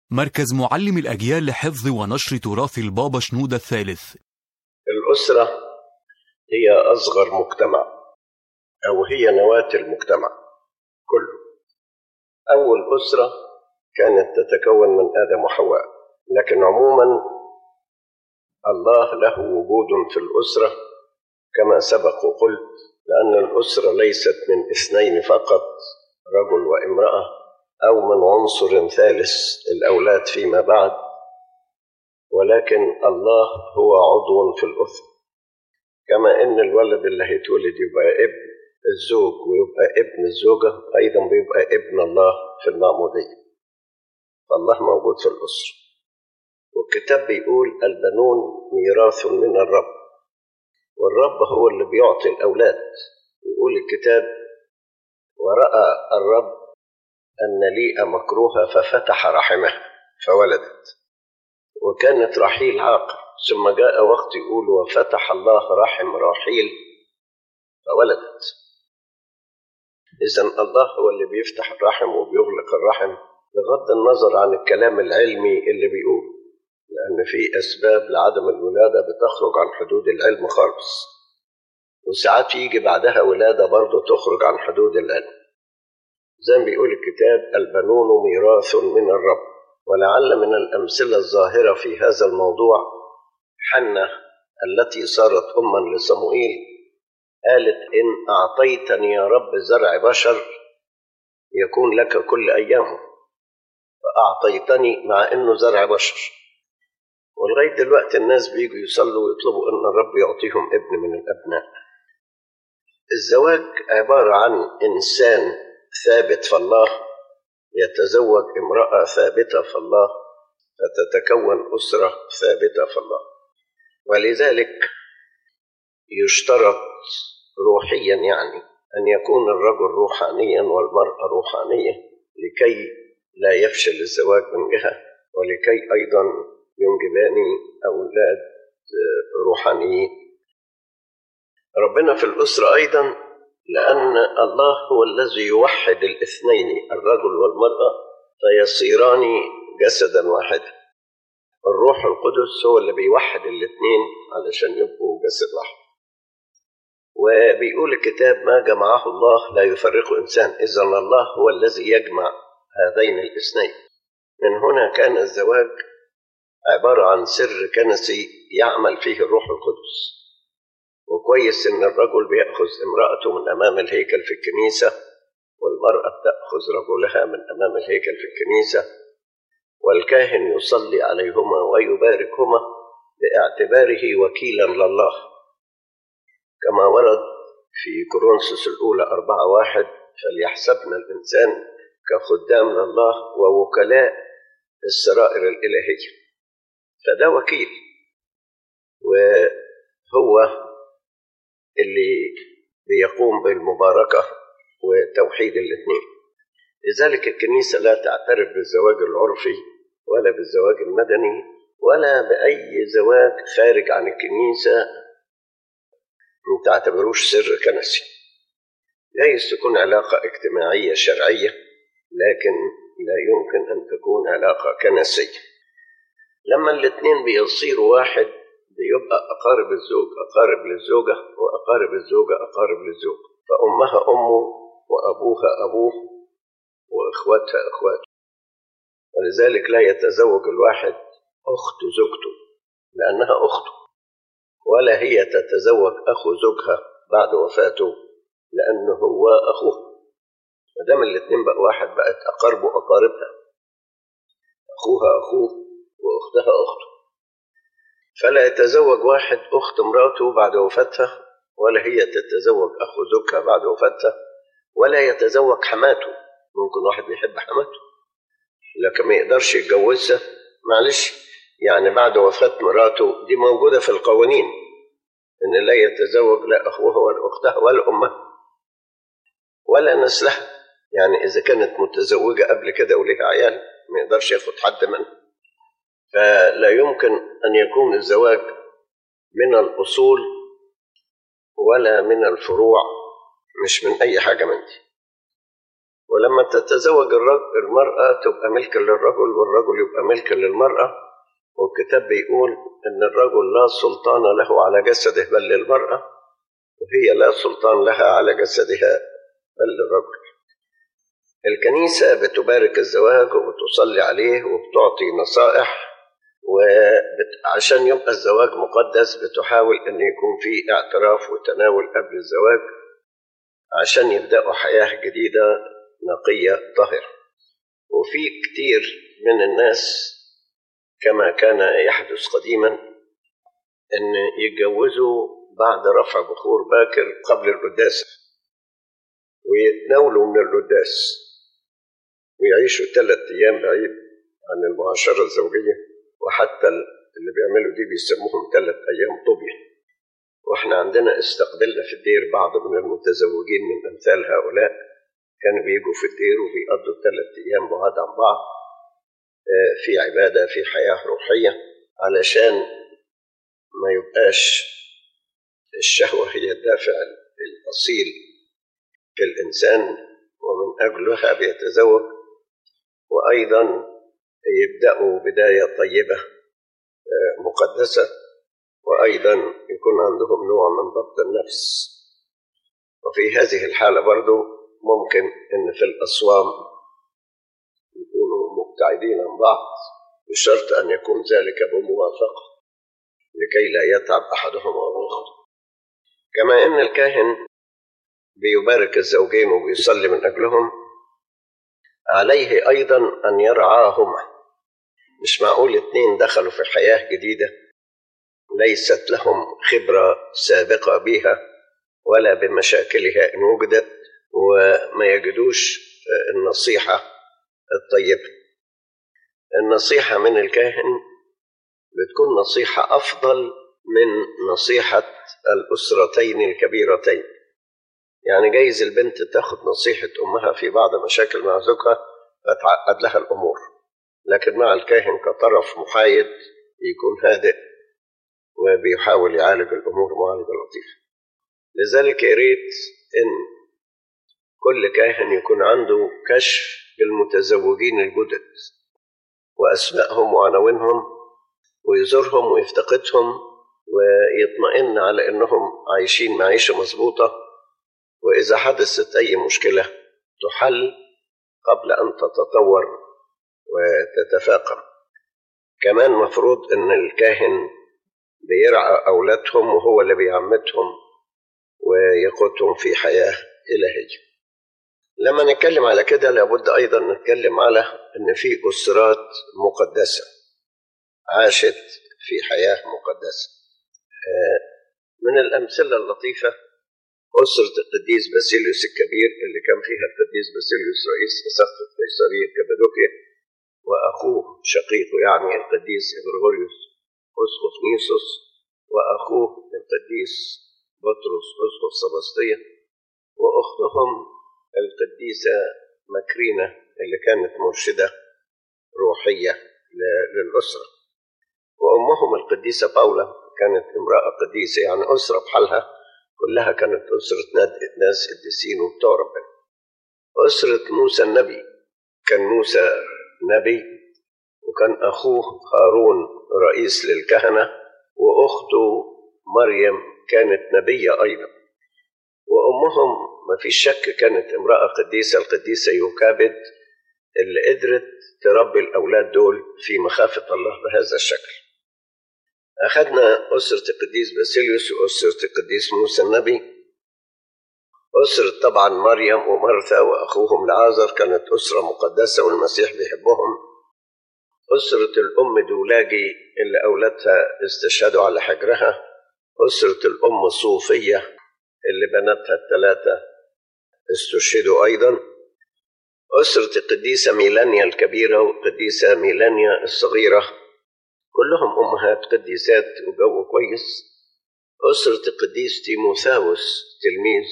مركز معلم الأجيال لحفظ ونشر تراث البابا شنودة الثالث الأسرة هي أصغر مجتمع أو هي نواة المجتمع كله أول أسرة كانت تتكون من آدم وحواء لكن عموما الله له وجود في الأسرة كما سبق وقلت لأن الأسرة ليست من اثنين فقط رجل وامرأة أو من عنصر ثالث الأولاد فيما بعد ولكن الله هو عضو في الأسرة كما إن الولد اللي هيتولد يبقى ابن الزوج ويبقى ابن الزوجة أيضا بيبقى ابن الله في المعمودية فالله موجود في الأسرة والكتاب بيقول البنون ميراث من الرب والرب هو اللي بيعطي الأولاد يقول الكتاب ورأى الرب أن ليئة مكروهة ففتح رحمها فولدت وكانت رحيل عاقر ثم جاء وقت يقول وفتح الله رحم راحيل فولدت إذا الله هو اللي بيفتح الرحم وبيغلق الرحم بغض النظر عن الكلام العلمي اللي بيقول لأن في أسباب لعدم الولادة بتخرج عن حدود العلم خالص وساعات يجي بعدها ولادة برضه تخرج عن حدود العلم زي ما بيقول الكتاب البنون ميراث من الرب ولعل من الأمثلة الظاهرة في هذا الموضوع حنة التي صارت أما لصموئيل قالت إن أعطيتني يا رب زرع بشر يكون لك كل أيامه فأعطيتني مع إنه زرع بشر ولغاية دلوقتي الناس بيجوا يصلوا ويطلبوا إن الرب يعطيهم ابن من الأبناء الزواج عبارة عن إنسان ثابت في الله يتزوج امرأة ثابتة في الله فتتكون أسرة ثابتة في الله ولذلك يشترط روحيا يعني أن يكون الرجل روحانيا والمرأة روحانية لكي لا يفشل الزواج من جهة ولكي أيضا ينجبان أولاد روحانيين ربنا في الأسرة أيضا لأن الله هو الذي يوحد الاثنين الرجل والمرأة فيصيران جسدا واحدا الروح القدس هو اللي بيوحد الاثنين علشان يبقوا جسد واحد وبيقول الكتاب ما جمعه الله لا يفرق إنسان إذا الله هو الذي يجمع هذين الاثنين من هنا كان الزواج عبارة عن سر كنسي يعمل فيه الروح القدس وكويس إن الرجل بيأخذ امرأته من أمام الهيكل في الكنيسة والمرأة تأخذ رجلها من أمام الهيكل في الكنيسة والكاهن يصلي عليهما ويباركهما باعتباره وكيلا لله كما ورد في كورنثوس الأولى أربعة واحد فليحسبنا الإنسان كخدام لله ووكلاء السرائر الإلهية فده وكيل وهو اللي بيقوم بالمباركة وتوحيد الاثنين لذلك الكنيسة لا تعترف بالزواج العرفي ولا بالزواج المدني ولا بأي زواج خارج عن الكنيسة ما تعتبروش سر كنسي جايز تكون علاقة اجتماعية شرعية لكن لا يمكن أن تكون علاقة كنسية لما الاثنين بيصيروا واحد بيبقى أقارب الزوج أقارب للزوجة وأقارب الزوجة أقارب للزوج فأمها أمه وأبوها أبوه وإخواتها إخواته ولذلك لا يتزوج الواحد أخت زوجته لأنها أخته ولا هي تتزوج أخو زوجها بعد وفاته لأنه هو أخوه ما دام الاتنين بقى واحد بقت أقاربه أقاربها أخوها أخوه وأختها أخته فلا يتزوج واحد أخت مراته بعد وفاتها ولا هي تتزوج أخو زوجها بعد وفاتها ولا يتزوج حماته ممكن واحد بيحب حماته لكن ما يقدرش يتجوزها معلش يعني بعد وفاة مراته دي موجودة في القوانين إن لا يتزوج لا أخوها ولا أختها ولا أمها ولا نسلها يعني إذا كانت متزوجة قبل كده وليها عيال ما يقدرش ياخد حد منها فلا يمكن أن يكون الزواج من الأصول ولا من الفروع مش من أي حاجة من دي ولما تتزوج الرجل المرأة تبقى ملك للرجل والرجل يبقى ملك للمرأة والكتاب بيقول إن الرجل لا سلطان له على جسده بل للمرأة وهي لا سلطان لها على جسدها بل للرجل الكنيسة بتبارك الزواج وبتصلي عليه وبتعطي نصائح وعشان يبقى الزواج مقدس بتحاول ان يكون في اعتراف وتناول قبل الزواج عشان يبداوا حياه جديده نقيه طاهره وفي كتير من الناس كما كان يحدث قديما ان يتجوزوا بعد رفع بخور باكر قبل القداس ويتناولوا من القداس ويعيشوا ثلاث ايام بعيد عن المعاشره الزوجيه وحتى اللي بيعملوا دي بيسموهم ثلاث ايام طوبيا واحنا عندنا استقبلنا في الدير بعض من المتزوجين من امثال هؤلاء كانوا بيجوا في الدير وبيقضوا ثلاث ايام بعاد عن بعض في عباده في حياه روحيه علشان ما يبقاش الشهوه هي الدافع الاصيل في الانسان ومن اجلها بيتزوج وايضا يبداوا بدايه طيبه مقدسه وايضا يكون عندهم نوع من ضبط النفس وفي هذه الحاله برضو ممكن ان في الاصوام يكونوا مبتعدين عن بعض بشرط ان يكون ذلك بموافقه لكي لا يتعب احدهما الاخر كما ان الكاهن بيبارك الزوجين وبيصلي من اجلهم عليه ايضا ان يرعاهما مش معقول اتنين دخلوا في حياه جديده ليست لهم خبره سابقه بها ولا بمشاكلها ان وجدت وما يجدوش النصيحه الطيبه النصيحه من الكاهن بتكون نصيحه افضل من نصيحه الاسرتين الكبيرتين يعني جايز البنت تاخد نصيحه امها في بعض مشاكل مع زوجها فتعقد لها الامور لكن مع الكاهن كطرف محايد يكون هادئ وبيحاول يعالج الامور معالجه لطيفه لذلك يا ريت ان كل كاهن يكون عنده كشف بالمتزوجين الجدد واسمائهم وعناوينهم ويزورهم ويفتقدهم ويطمئن على انهم عايشين معيشه مظبوطه واذا حدثت اي مشكله تحل قبل ان تتطور وتتفاقم كمان مفروض ان الكاهن بيرعى اولادهم وهو اللي بيعمتهم ويقودهم في حياه الهيه لما نتكلم على كده لابد ايضا نتكلم على ان في اسرات مقدسه عاشت في حياه مقدسه من الامثله اللطيفه أسرة القديس باسيليوس الكبير اللي كان فيها القديس باسيليوس رئيس أسقفة قيصرية كابادوكيا وأخوه شقيقه يعني القديس إغريغوريوس أسقف نيسوس وأخوه القديس بطرس أسقف سبسطية وأختهم القديسة مكرينة اللي كانت مرشدة روحية للأسرة وأمهم القديسة باولا كانت امرأة قديسة يعني أسرة بحالها كلها كانت أسرة ناس قديسين وبتوع ربنا أسرة موسى النبي كان موسى نبي وكان أخوه هارون رئيس للكهنة وأخته مريم كانت نبية أيضا وأمهم ما فيش شك كانت امرأة قديسة القديسة يوكابد اللي قدرت تربي الأولاد دول في مخافة الله بهذا الشكل أخذنا أسرة القديس باسيليوس وأسرة القديس موسى النبي أسرة طبعا مريم ومرثا وأخوهم لعازر كانت أسرة مقدسة والمسيح بيحبهم أسرة الأم دولاجي اللي أولادها استشهدوا على حجرها أسرة الأم صوفية اللي بناتها الثلاثة استشهدوا أيضا أسرة القديسة ميلانيا الكبيرة والقديسة ميلانيا الصغيرة كلهم أمهات قديسات وجو كويس أسرة القديس تيموثاوس تلميذ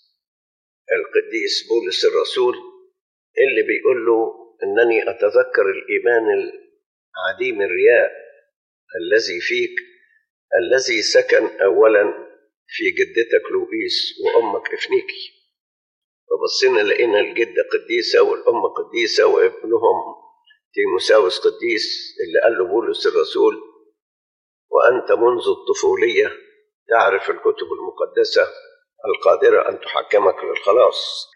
القديس بولس الرسول اللي بيقول له أنني أتذكر الإيمان العديم الرياء الذي فيك الذي سكن أولا في جدتك لوئيس وأمك إفنيكي فبصينا لقينا الجدة قديسة والأم قديسة وابنهم تيموساوس قديس اللي قال له بولس الرسول وأنت منذ الطفولية تعرف الكتب المقدسة القادرة أن تحكمك للخلاص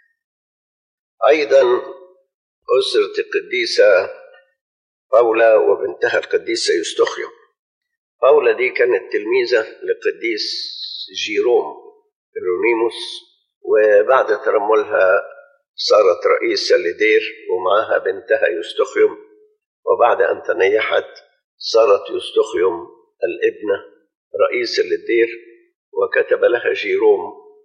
أيضا أسرة القديسة باولا وبنتها القديسة يستخيم باولا دي كانت تلميذة للقديس جيروم إيرونيموس وبعد ترملها صارت رئيسة لدير ومعها بنتها يستخيم وبعد أن تنيحت صارت يستخيم الابنة رئيسة للدير وكتب لها جيروم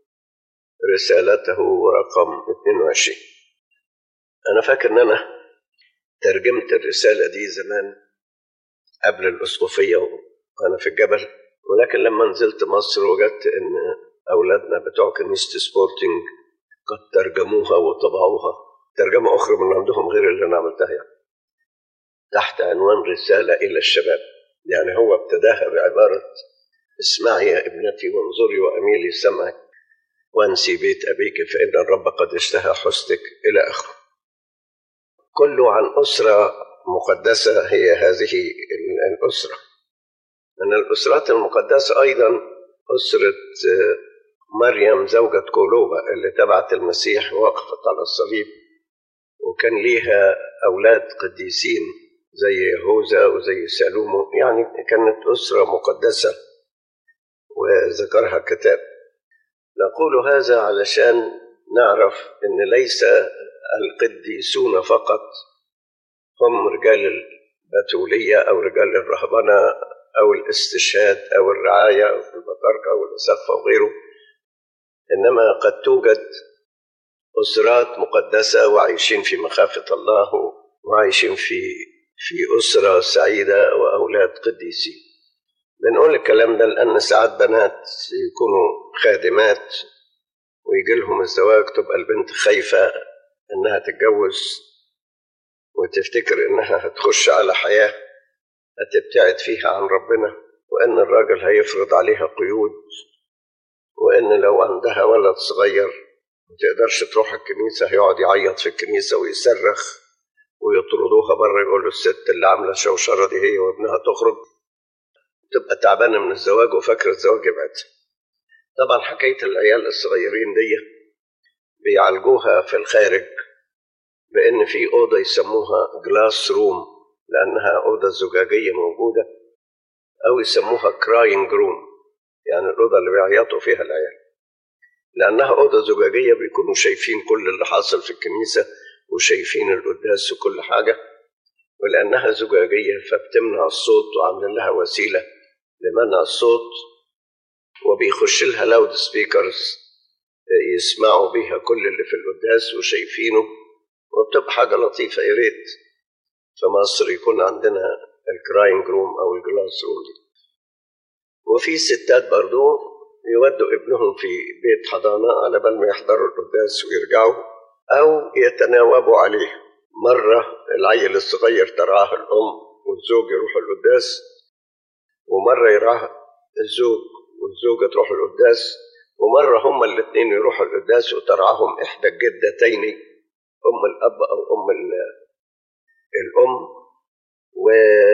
رسالته رقم 22 أنا فاكر إن أنا ترجمت الرسالة دي زمان قبل الأسقفية وأنا في الجبل ولكن لما نزلت مصر وجدت إن أولادنا بتوع كنيسة سبورتنج قد ترجموها وطبعوها ترجمة أخرى من عندهم غير اللي أنا عملتها يعني تحت عنوان رسالة إلى الشباب يعني هو ابتداها بعبارة اسمعي يا ابنتي وانظري وأميلي سمعك وانسي بيت أبيك فإن الرب قد اشتهى حسنك إلى آخره كله عن أسرة مقدسة هي هذه الأسرة من الأسرات المقدسة أيضا أسرة مريم زوجة كولوبا اللي تبعت المسيح وقفت على الصليب وكان ليها أولاد قديسين زي يهوذا وزي سالومو يعني كانت أسرة مقدسة وذكرها كتاب نقول هذا علشان نعرف أن ليس القديسون فقط هم رجال البتولية أو رجال الرهبنة أو الاستشهاد أو الرعاية أو البطاركة أو الأسقفة وغيره إنما قد توجد أسرات مقدسة وعايشين في مخافة الله وعايشين في في أسرة سعيدة وأولاد قديسين بنقول الكلام ده لأن ساعات بنات يكونوا خادمات ويجي لهم الزواج تبقى البنت خايفة إنها تتجوز وتفتكر إنها هتخش على حياة هتبتعد فيها عن ربنا وإن الراجل هيفرض عليها قيود وإن لو عندها ولد صغير ما تقدرش تروح الكنيسة هيقعد يعيط في الكنيسة ويصرخ ويطردوها بره يقولوا الست اللي عاملة شوشرة دي هي وابنها تخرج تبقى تعبانة من الزواج وفاكرة الزواج يبعدها طبعا حكاية العيال الصغيرين دي بيعالجوها في الخارج بأن في أوضة يسموها جلاس روم لأنها أوضة زجاجية موجودة أو يسموها كراينج روم يعني الأوضة اللي بيعيطوا فيها العيال لأنها أوضة زجاجية بيكونوا شايفين كل اللي حاصل في الكنيسة وشايفين القداس وكل حاجة ولأنها زجاجية فبتمنع الصوت وعاملين لها وسيلة لمنع الصوت وبيخش لها لاود سبيكرز يسمعوا بيها كل اللي في القداس وشايفينه وبتبقى حاجة لطيفة يا ريت في مصر يكون عندنا الكراينج روم أو الجلاس روم دي وفي ستات برضو يودوا ابنهم في بيت حضانة على بال ما يحضروا القداس ويرجعوا أو يتناوبوا عليه مرة العيل الصغير ترعاه الأم والزوج يروح القداس ومرة يراه الزوج والزوجة تروح القداس ومرة هما الاثنين يروحوا القداس وترعاهم إحدى الجدتين أم الأب أو أم الأم و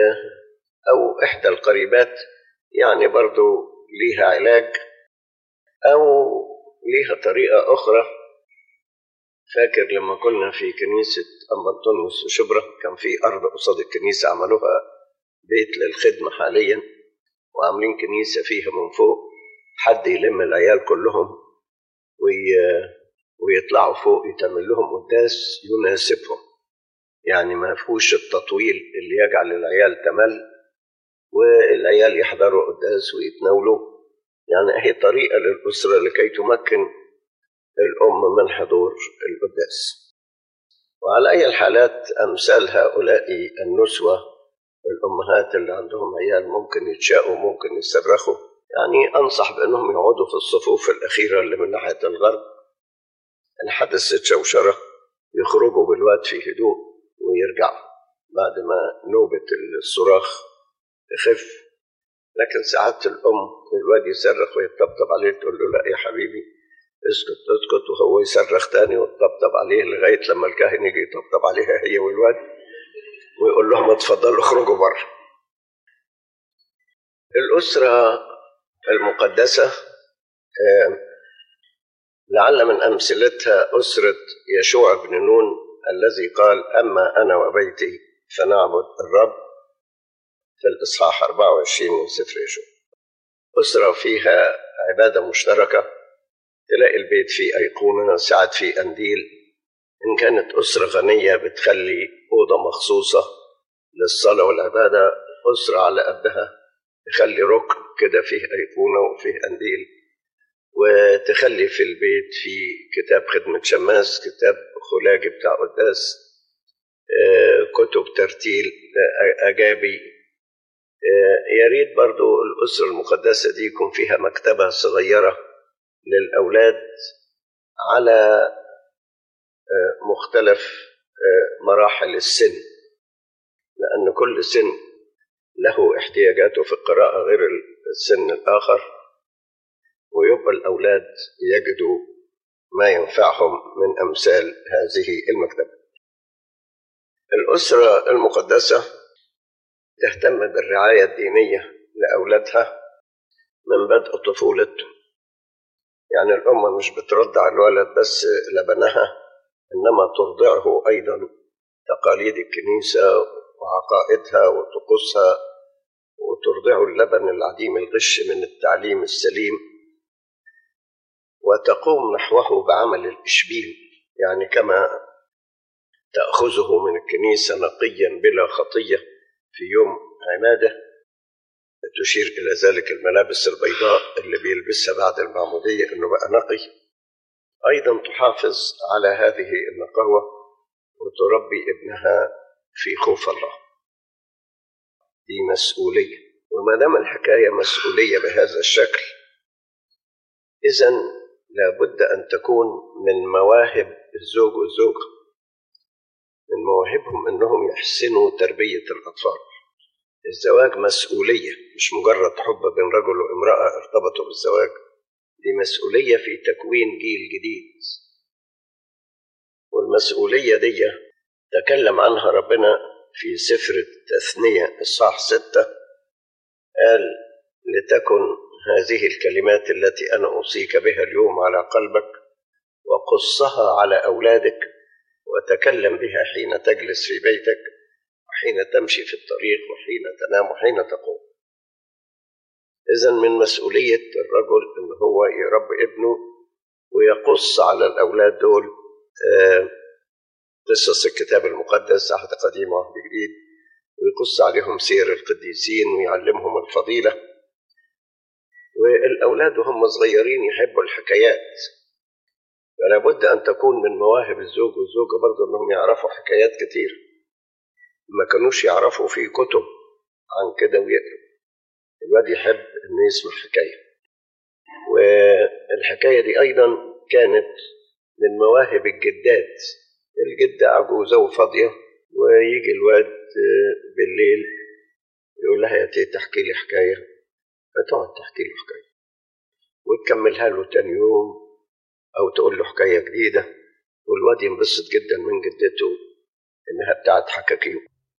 أو إحدى القريبات يعني برضو ليها علاج أو ليها طريقة أخرى فاكر لما كنا في كنيسة أمبرتونيوس وشبرا كان في أرض قصاد الكنيسة عملوها بيت للخدمة حاليا وعاملين كنيسة فيها من فوق حد يلم العيال كلهم وي... ويطلعوا فوق يتعمل لهم قداس يناسبهم يعني ما فيهوش التطويل اللي يجعل العيال تمل والعيال يحضروا قداس ويتناولوا يعني هي طريقة للأسرة لكي تمكن الأم من حضور القداس وعلى أي الحالات أمثال هؤلاء النسوة الأمهات اللي عندهم عيال ممكن يتشاقوا ممكن يصرخوا يعني أنصح بأنهم يقعدوا في الصفوف الأخيرة اللي من ناحية الغرب إن حدثت شوشرة يخرجوا بالواد في هدوء ويرجعوا بعد ما نوبة الصراخ تخف لكن ساعات الأم الواد يصرخ ويطبطب عليه تقول له لا يا حبيبي اسكت اسكت وهو يصرخ تاني وتطبطب عليه لغاية لما الكاهن يجي يطبطب عليها هي والواد ويقول لهم اتفضلوا اخرجوا بره الأسرة المقدسة آه، لعل من أمثلتها أسرة يشوع بن نون الذي قال أما أنا وبيتي فنعبد الرب في الإصحاح 24 من سفر يشوع أسرة فيها عبادة مشتركة تلاقي البيت فيه أيقونة ساعات فيه أنديل إن كانت أسرة غنية بتخلي أوضة مخصوصة للصلاة والعبادة أسرة على قدها تخلي ركن كده فيه أيقونة وفيه أنديل وتخلي في البيت في كتاب خدمة شماس كتاب خلاجي بتاع قداس آه، كتب ترتيل آه، أجابي آه، يا ريت برضو الأسرة المقدسة دي يكون فيها مكتبة صغيرة للأولاد على مختلف مراحل السن لأن كل سن له احتياجاته في القراءة غير السن الآخر ويبقى الأولاد يجدوا ما ينفعهم من أمثال هذه المكتبة الأسرة المقدسة تهتم بالرعاية الدينية لأولادها من بدء طفولتهم يعني الأم مش بترضع الولد بس لبنها إنما ترضعه أيضا تقاليد الكنيسة وعقائدها وطقوسها وترضعه اللبن العديم الغش من التعليم السليم وتقوم نحوه بعمل الإشبيل يعني كما تأخذه من الكنيسة نقيا بلا خطية في يوم عماده تشير إلى ذلك الملابس البيضاء اللي بيلبسها بعد المعمودية إنه بقى نقي أيضا تحافظ على هذه النقاوة وتربي ابنها في خوف الله دي مسؤولية وما دام الحكاية مسؤولية بهذا الشكل إذا لابد أن تكون من مواهب الزوج والزوجة من مواهبهم أنهم يحسنوا تربية الأطفال الزواج مسؤولية مش مجرد حب بين رجل وامرأة ارتبطوا بالزواج دي مسؤولية في تكوين جيل جديد والمسؤولية دي تكلم عنها ربنا في سفر التثنية إصحاح ستة قال لتكن هذه الكلمات التي أنا أوصيك بها اليوم على قلبك وقصها على أولادك وتكلم بها حين تجلس في بيتك وحين تمشي في الطريق وحين تنام وحين تقوم إذا من مسؤولية الرجل إن هو يربي ابنه ويقص على الأولاد دول آه، قصص الكتاب المقدس عهد قديم وعهد جديد ويقص عليهم سير القديسين ويعلمهم الفضيلة والأولاد وهم صغيرين يحبوا الحكايات فلا بد أن تكون من مواهب الزوج والزوجة برضه أنهم يعرفوا حكايات كتير ما كانوش يعرفوا في كتب عن كده ويقروا الواد يحب انه يسمع حكايه والحكايه دي ايضا كانت من مواهب الجدات الجده عجوزه وفاضيه ويجي الواد بالليل يقول لها يا تيتا تحكي لي حكايه فتقعد تحكي له حكايه وتكملها له تاني يوم او تقول له حكايه جديده والواد ينبسط جدا من جدته انها بتاعت حكاكيو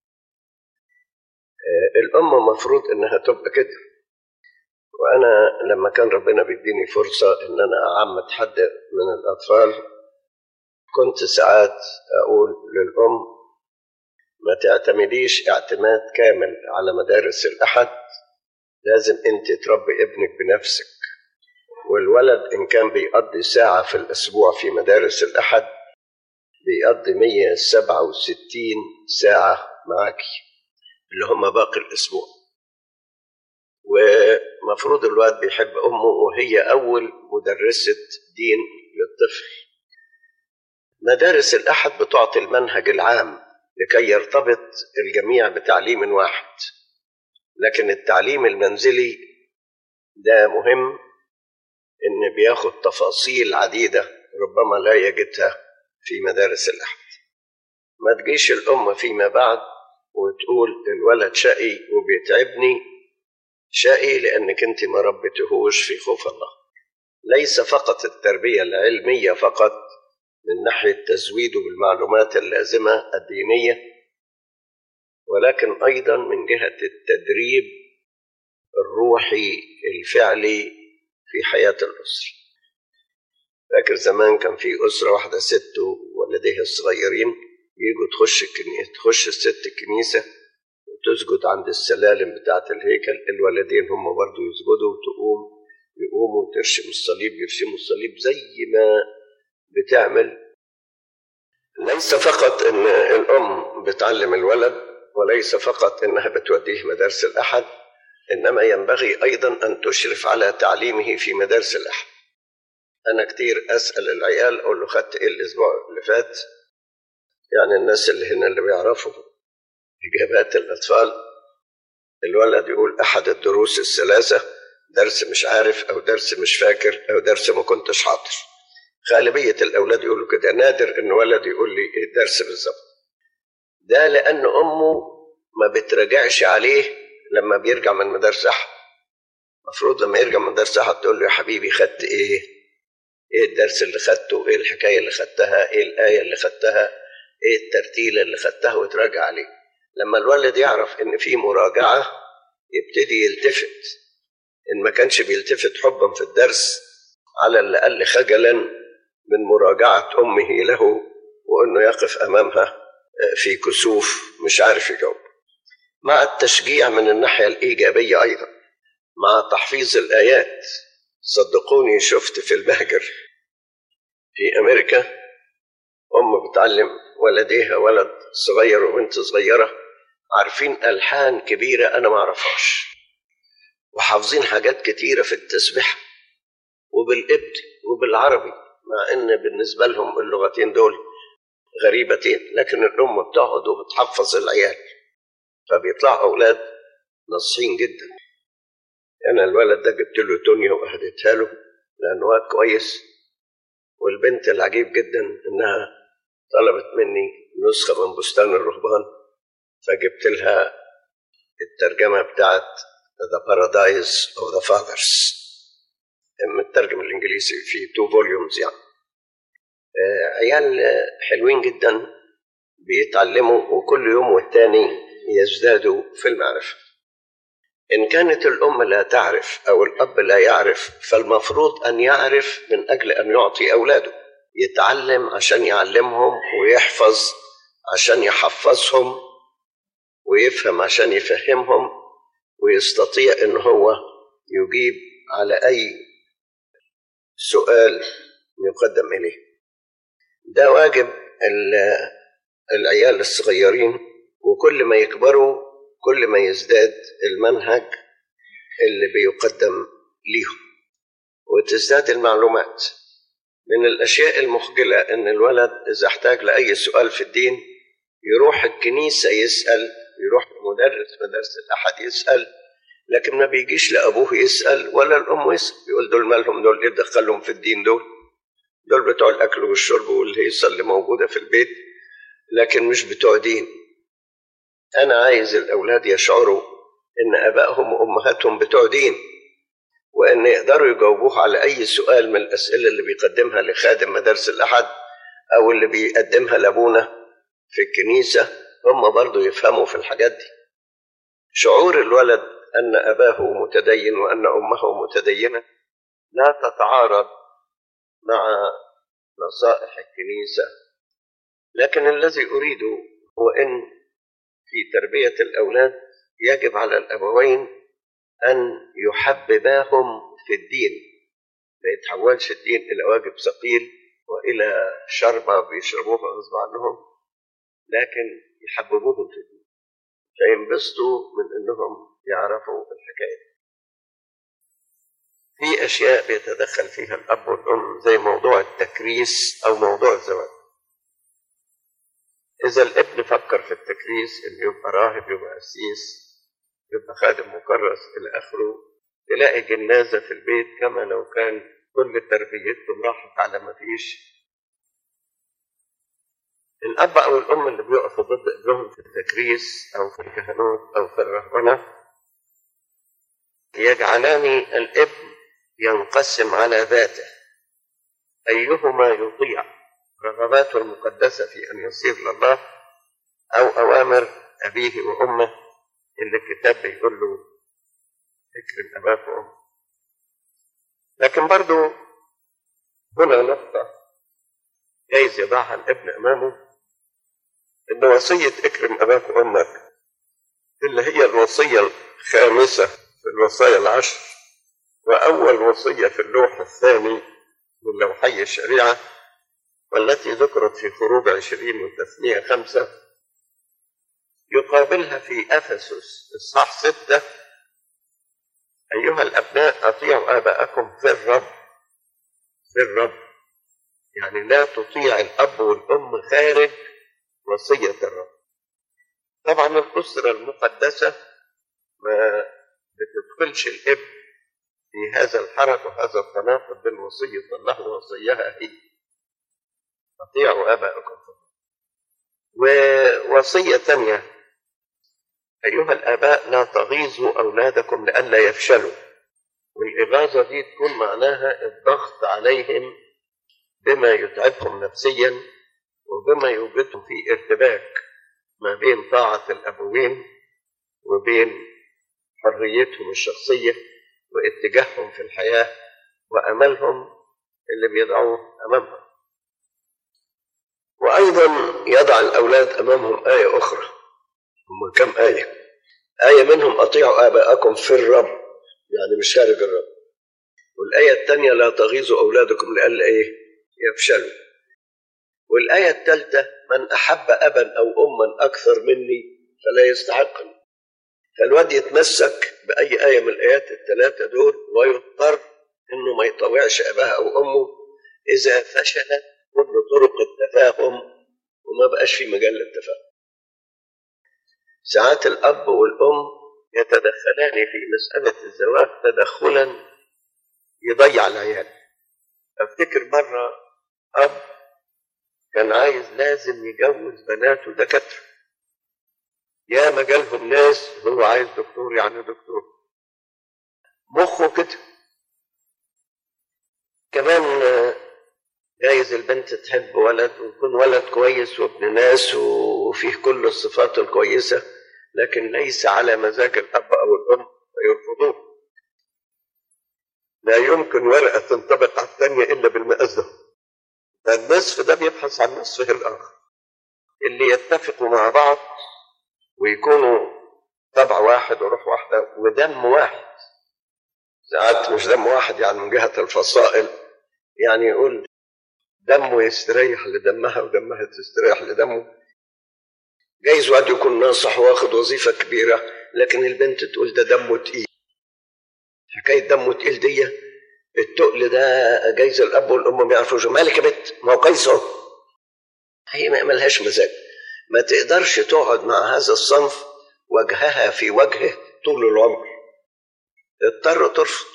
الأم مفروض إنها تبقى كده وأنا لما كان ربنا بيديني فرصة إن أنا أعمد حد من الأطفال كنت ساعات أقول للأم ما تعتمديش اعتماد كامل على مدارس الأحد لازم أنت تربي ابنك بنفسك والولد إن كان بيقضي ساعة في الأسبوع في مدارس الأحد بيقضي 167 ساعة معاكي اللي هم باقي الأسبوع ومفروض الواد بيحب أمه وهي أول مدرسة دين للطفل مدارس الأحد بتعطي المنهج العام لكي يرتبط الجميع بتعليم واحد لكن التعليم المنزلي ده مهم إن بياخد تفاصيل عديدة ربما لا يجدها في مدارس الأحد ما تجيش الأم فيما بعد وتقول الولد شقي وبيتعبني شقي لأنك أنت ما ربيتهوش في خوف الله ليس فقط التربية العلمية فقط من ناحية تزويده بالمعلومات اللازمة الدينية ولكن أيضا من جهة التدريب الروحي الفعلي في حياة الأسرة فاكر زمان كان في أسرة واحدة ست وولديها الصغيرين يجوا تخش الكنيسة تخش الست الكنيسة وتسجد عند السلالم بتاعة الهيكل الولدين هم برضو يسجدوا وتقوم يقوموا وترشم الصليب يرشموا الصليب زي ما بتعمل ليس فقط ان الام بتعلم الولد وليس فقط انها بتوديه مدارس الاحد انما ينبغي ايضا ان تشرف على تعليمه في مدارس الاحد انا كتير اسال العيال اقول له خدت ايه الاسبوع اللي فات يعني الناس اللي هنا اللي بيعرفوا اجابات الاطفال الولد يقول احد الدروس الثلاثه درس مش عارف او درس مش فاكر او درس ما كنتش حاضر غالبيه الاولاد يقولوا كده نادر ان ولد يقول لي ايه الدرس بالظبط ده لان امه ما بتراجعش عليه لما بيرجع من مدرسه احد المفروض لما يرجع من مدرسه احد تقول له يا حبيبي خدت ايه ايه الدرس اللي خدته ايه الحكايه اللي خدتها ايه الايه اللي خدتها ايه الترتيله اللي خدتها وتراجع عليه لما الولد يعرف ان في مراجعه يبتدي يلتفت ان ما كانش بيلتفت حبا في الدرس على الاقل خجلا من مراجعه امه له وانه يقف امامها في كسوف مش عارف يجاوب مع التشجيع من الناحيه الايجابيه ايضا مع تحفيظ الايات صدقوني شفت في المهجر في امريكا ام بتعلم ولديها ولد صغير وبنت صغيره عارفين الحان كبيره انا ما اعرفهاش وحافظين حاجات كتيره في التسبيح وبالقبط وبالعربي مع ان بالنسبه لهم اللغتين دول غريبتين لكن الام بتقعد وبتحفظ العيال فبيطلعوا اولاد ناصحين جدا انا الولد ده جبت له تونيا واهديتها له لانه واد كويس والبنت العجيب جدا انها طلبت مني نسخه من بستان الرهبان فجبت لها الترجمه بتاعت The Paradise of the Fathers مترجم الانجليزي في تو فوليومز يعني عيال حلوين جدا بيتعلموا وكل يوم والتاني يزدادوا في المعرفة إن كانت الأم لا تعرف أو الأب لا يعرف فالمفروض أن يعرف من أجل أن يعطي أولاده يتعلم عشان يعلمهم ويحفظ عشان يحفظهم ويفهم عشان يفهمهم ويستطيع ان هو يجيب على اي سؤال يقدم اليه ده واجب العيال الصغيرين وكل ما يكبروا كل ما يزداد المنهج اللي بيقدم ليهم وتزداد المعلومات من الاشياء المخجله ان الولد اذا احتاج لاي سؤال في الدين يروح الكنيسه يسال يروح مدرس مدرسة الأحد يسأل لكن ما بيجيش لأبوه يسأل ولا الأم يسأل يقول دول مالهم دول إيه دخلهم في الدين دول دول بتوع الأكل والشرب والهيصة اللي موجودة في البيت لكن مش بتوع دين أنا عايز الأولاد يشعروا إن آبائهم وأمهاتهم بتوع دين وإن يقدروا يجاوبوه على أي سؤال من الأسئلة اللي بيقدمها لخادم مدارس الأحد أو اللي بيقدمها لأبونا في الكنيسة هم برضو يفهموا في الحاجات دي شعور الولد أن أباه متدين وأن أمه متدينة لا تتعارض مع نصائح الكنيسة لكن الذي أريده هو أن في تربية الأولاد يجب على الأبوين أن يحبباهم في الدين ما يتحولش الدين إلى واجب ثقيل وإلى شربة بيشربوها غصب عنهم لكن يحببوهم في الدين فينبسطوا من انهم يعرفوا الحكايه دي. في اشياء بيتدخل فيها الاب والام زي موضوع التكريس او موضوع الزواج اذا الابن فكر في التكريس انه يبقى راهب يبقى قسيس يبقى خادم مكرس الى اخره تلاقي جنازه في البيت كما لو كان كل تربيتهم راحت على ما فيش الأب أو الأم اللي بيقفوا ضد ابنهم في التكريس أو في الكهنوت أو في الرهبنة يجعلان الابن ينقسم على ذاته أيهما يطيع رغباته المقدسة في أن يصير لله أو أوامر أبيه وأمه اللي الكتاب بيقول له اكرم أباك وأمك لكن برضو هنا نقطة جايز يضعها الابن أمامه إن وصية اكرم أباك وأمك اللي هي الوصية الخامسة في الوصايا العشر وأول وصية في اللوح الثاني من لوحي الشريعة والتي ذكرت في خروج عشرين وتثنية خمسة يقابلها في أفسس إصحاح ستة أيها الأبناء أطيعوا آباءكم في الرب في الرب يعني لا تطيع الأب والأم خارج وصية الرب طبعا الأسرة المقدسة ما بتدخلش الابن في هذا الحرج وهذا التناقض بين وصية الله ووصيها هي أطيعوا آباءكم ووصية ثانية أيها الآباء لا تغيظوا أولادكم لئلا يفشلوا والإغاظة دي تكون معناها الضغط عليهم بما يتعبهم نفسيا وبما يوجدهم في ارتباك ما بين طاعة الأبوين وبين حريتهم الشخصية واتجاههم في الحياة وأملهم اللي بيضعوه أمامهم وأيضا يضع الأولاد أمامهم آية أخرى هم كم آية آية منهم أطيعوا آباءكم في الرب يعني مش خارج الرب والآية الثانية لا تغيظوا أولادكم لئلا إيه يفشلوا والآية الثالثة من أحب أبا أو أما أكثر مني فلا يستحقني فالواد يتمسك بأي آية من الآيات الثلاثة دول ويضطر إنه ما يطوعش أباه أو أمه إذا فشلت كل طرق التفاهم وما بقاش في مجال للتفاهم ساعات الأب والأم يتدخلان في مسألة الزواج تدخلا يضيع العيال أفتكر مرة أب كان عايز لازم يجوز بناته دكاترة يا مجالهم ناس هو عايز دكتور يعني دكتور مخه كده كمان جايز البنت تحب ولد ويكون ولد كويس وابن ناس وفيه كل الصفات الكويسة لكن ليس على مزاج الأب أو الأم فيرفضوه لا يمكن ورقة تنطبق على الثانية إلا بالمقاس ده فالنصف ده بيبحث عن نصفه الآخر اللي يتفقوا مع بعض ويكونوا طبع واحد وروح واحدة ودم واحد ساعات مش دم واحد يعني من جهة الفصائل يعني يقول دمه يستريح لدمها ودمها تستريح لدمه جايز واحد يكون ناصح واخد وظيفة كبيرة لكن البنت تقول ده دمه تقيل حكاية دمه تقيل دي التقل ده جايز الأب والأم ما يعرفوش مالك يا بنت ما هو كويس اهو هي ما ملهاش مزاج ما تقدرش تقعد مع هذا الصنف وجهها في وجهه طول العمر اضطر ترفض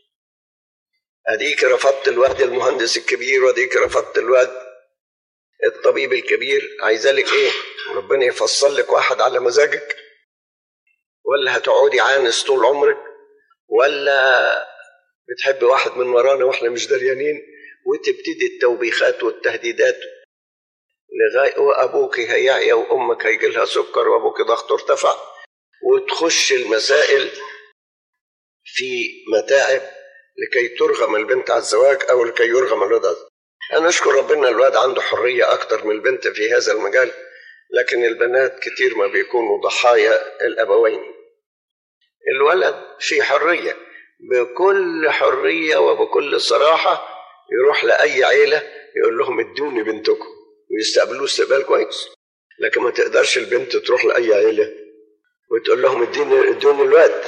اديك رفضت الواد المهندس الكبير واديك رفضت الواد الطبيب الكبير عايزه لك ايه ربنا يفصل لك واحد على مزاجك ولا هتقعدي عانس طول عمرك ولا بتحب واحد من ورانا واحنا مش دريانين وتبتدي التوبيخات والتهديدات لغاية وأبوك هيعيا وأمك هيجي لها سكر وأبوك ضغطه ارتفع وتخش المسائل في متاعب لكي ترغم البنت على الزواج أو لكي يرغم الولد على الزواج. أنا أشكر ربنا الواد عنده حرية أكتر من البنت في هذا المجال لكن البنات كتير ما بيكونوا ضحايا الأبوين الولد في حرية بكل حرية وبكل صراحة يروح لأي عيلة يقول لهم ادوني بنتكم ويستقبلوه استقبال كويس لكن ما تقدرش البنت تروح لأي عيلة وتقول لهم اديني ادوني الواد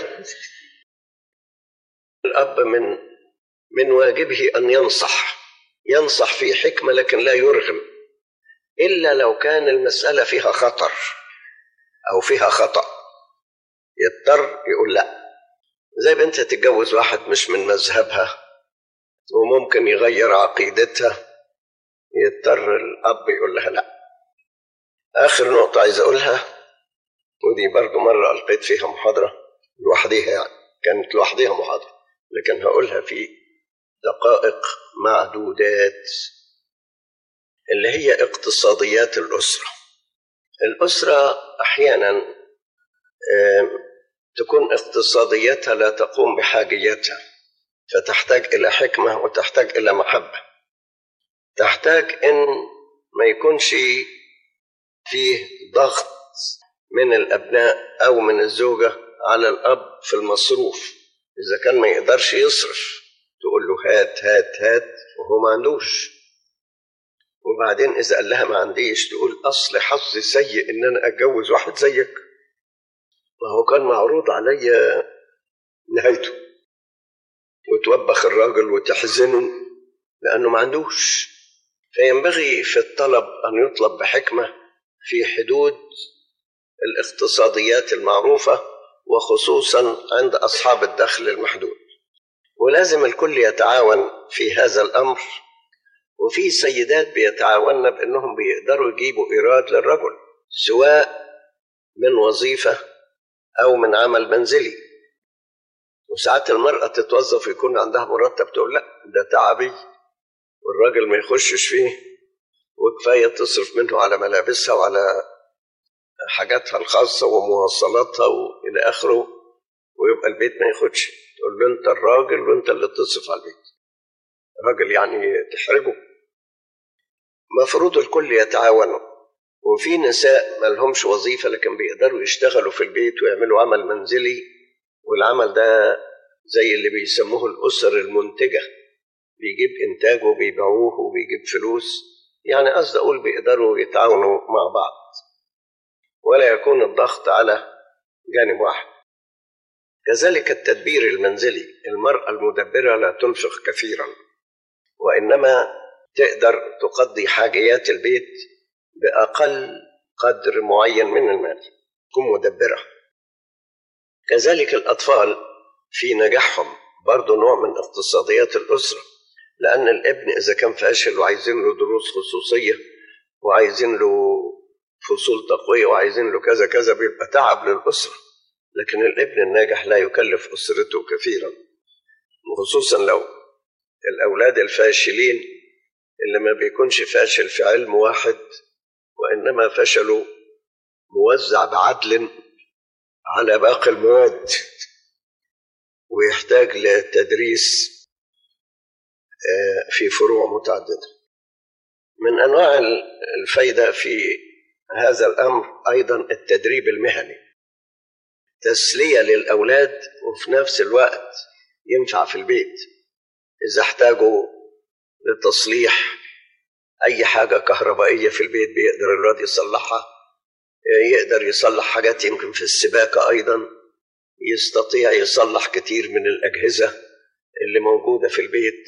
الأب من من واجبه أن ينصح ينصح في حكمة لكن لا يرغم إلا لو كان المسألة فيها خطر أو فيها خطأ يضطر يقول لا زي بنت تتجوز واحد مش من مذهبها وممكن يغير عقيدتها يضطر الأب يقول لها لا آخر نقطة عايز أقولها ودي برضو مرة ألقيت فيها محاضرة لوحديها يعني كانت لوحديها محاضرة لكن هقولها في دقائق معدودات اللي هي اقتصاديات الأسرة الأسرة أحيانا تكون اقتصاديتها لا تقوم بحاجيتها فتحتاج إلى حكمة وتحتاج إلى محبة تحتاج إن ما يكونش فيه ضغط من الأبناء أو من الزوجة على الأب في المصروف إذا كان ما يقدرش يصرف تقول له هات هات هات وهو ما عندوش وبعدين إذا قال لها ما عنديش تقول أصل حظي سيء إن أنا أتجوز واحد زيك ما هو كان معروض عليا نهايته وتوبخ الراجل وتحزنه لأنه ما عندوش فينبغي في الطلب أن يطلب بحكمة في حدود الاقتصاديات المعروفة وخصوصا عند أصحاب الدخل المحدود ولازم الكل يتعاون في هذا الأمر وفي سيدات بيتعاونن بأنهم بيقدروا يجيبوا إيراد للرجل سواء من وظيفة أو من عمل منزلي وساعات المرأة تتوظف يكون عندها مرتب تقول لا ده تعبي والراجل ما يخشش فيه وكفاية تصرف منه على ملابسها وعلى حاجاتها الخاصة ومواصلاتها وإلى آخره ويبقى البيت ما ياخدش تقول له أنت الراجل وأنت اللي تصرف على البيت راجل يعني تحرجه مفروض الكل يتعاونوا وفي نساء ما لهمش وظيفة لكن بيقدروا يشتغلوا في البيت ويعملوا عمل منزلي والعمل ده زي اللي بيسموه الأسر المنتجة بيجيب إنتاج وبيبيعوه وبيجيب فلوس يعني قصدي أقول بيقدروا يتعاونوا مع بعض ولا يكون الضغط على جانب واحد كذلك التدبير المنزلي المرأة المدبرة لا تنفق كثيرا وإنما تقدر تقضي حاجيات البيت بأقل قدر معين من المال تكون مدبرة كذلك الأطفال في نجاحهم برضه نوع من اقتصاديات الأسرة لأن الابن إذا كان فاشل وعايزين له دروس خصوصية وعايزين له فصول تقوية وعايزين له كذا كذا بيبقى تعب للأسرة لكن الابن الناجح لا يكلف أسرته كثيرا وخصوصا لو الأولاد الفاشلين اللي ما بيكونش فاشل في علم واحد وإنما فشلوا موزع بعدل على باقي المواد ويحتاج لتدريس في فروع متعددة من أنواع الفايدة في هذا الأمر أيضا التدريب المهني تسلية للأولاد وفي نفس الوقت ينفع في البيت إذا احتاجوا لتصليح أي حاجة كهربائية في البيت بيقدر الواد يصلحها يقدر يصلح حاجات يمكن في السباكة أيضا يستطيع يصلح كتير من الأجهزة اللي موجودة في البيت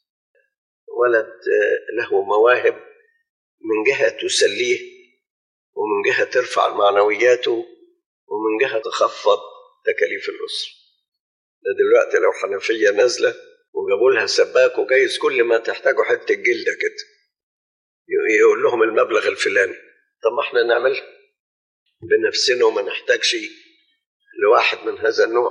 ولد له مواهب من جهة تسليه ومن جهة ترفع معنوياته ومن جهة تخفض تكاليف الأسرة ده دلوقتي لو حنفية نازلة وجابوا لها سباك وجايز كل ما تحتاجوا حتة جلدة كده يقول لهم المبلغ الفلاني طب ما احنا نعملها بنفسنا وما نحتاجش لواحد من هذا النوع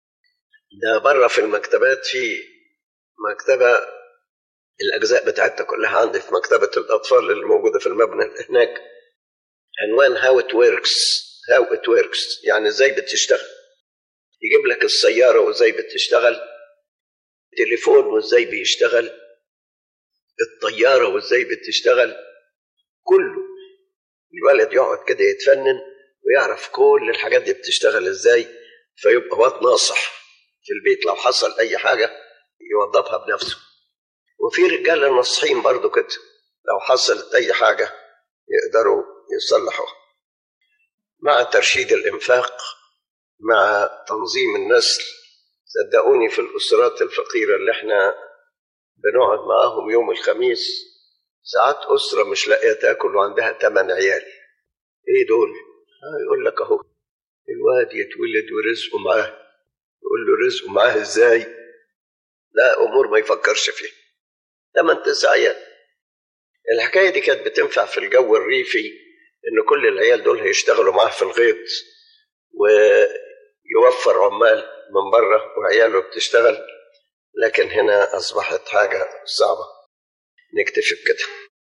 ده بره في المكتبات في مكتبة الأجزاء بتاعتها كلها عندي في مكتبة الأطفال اللي موجودة في المبنى هناك عنوان هاو ات وركس هاو ات وركس يعني ازاي بتشتغل يجيب لك السيارة وازاي بتشتغل التليفون وازاي بيشتغل الطيارة وازاي بتشتغل كله الولد يقعد كده يتفنن ويعرف كل الحاجات دي بتشتغل ازاي فيبقى واد ناصح في البيت لو حصل اي حاجة يوظفها بنفسه وفي رجالة ناصحين برضو كده لو حصلت اي حاجة يقدروا يصلحوها مع ترشيد الإنفاق مع تنظيم النسل صدقوني في الأسرات الفقيرة اللي احنا بنقعد معاهم يوم الخميس ساعات أسرة مش لاقية تاكل وعندها تمن عيال إيه دول؟ آه يقول لك أهو الواد يتولد ورزقه معاه يقول له رزقه معاه إزاي؟ لا أمور ما يفكرش فيها تمن تسع عيال الحكاية دي كانت بتنفع في الجو الريفي إن كل العيال دول هيشتغلوا معاه في الغيط ويوفر عمال من بره وعياله بتشتغل لكن هنا أصبحت حاجة صعبة نكتشف كده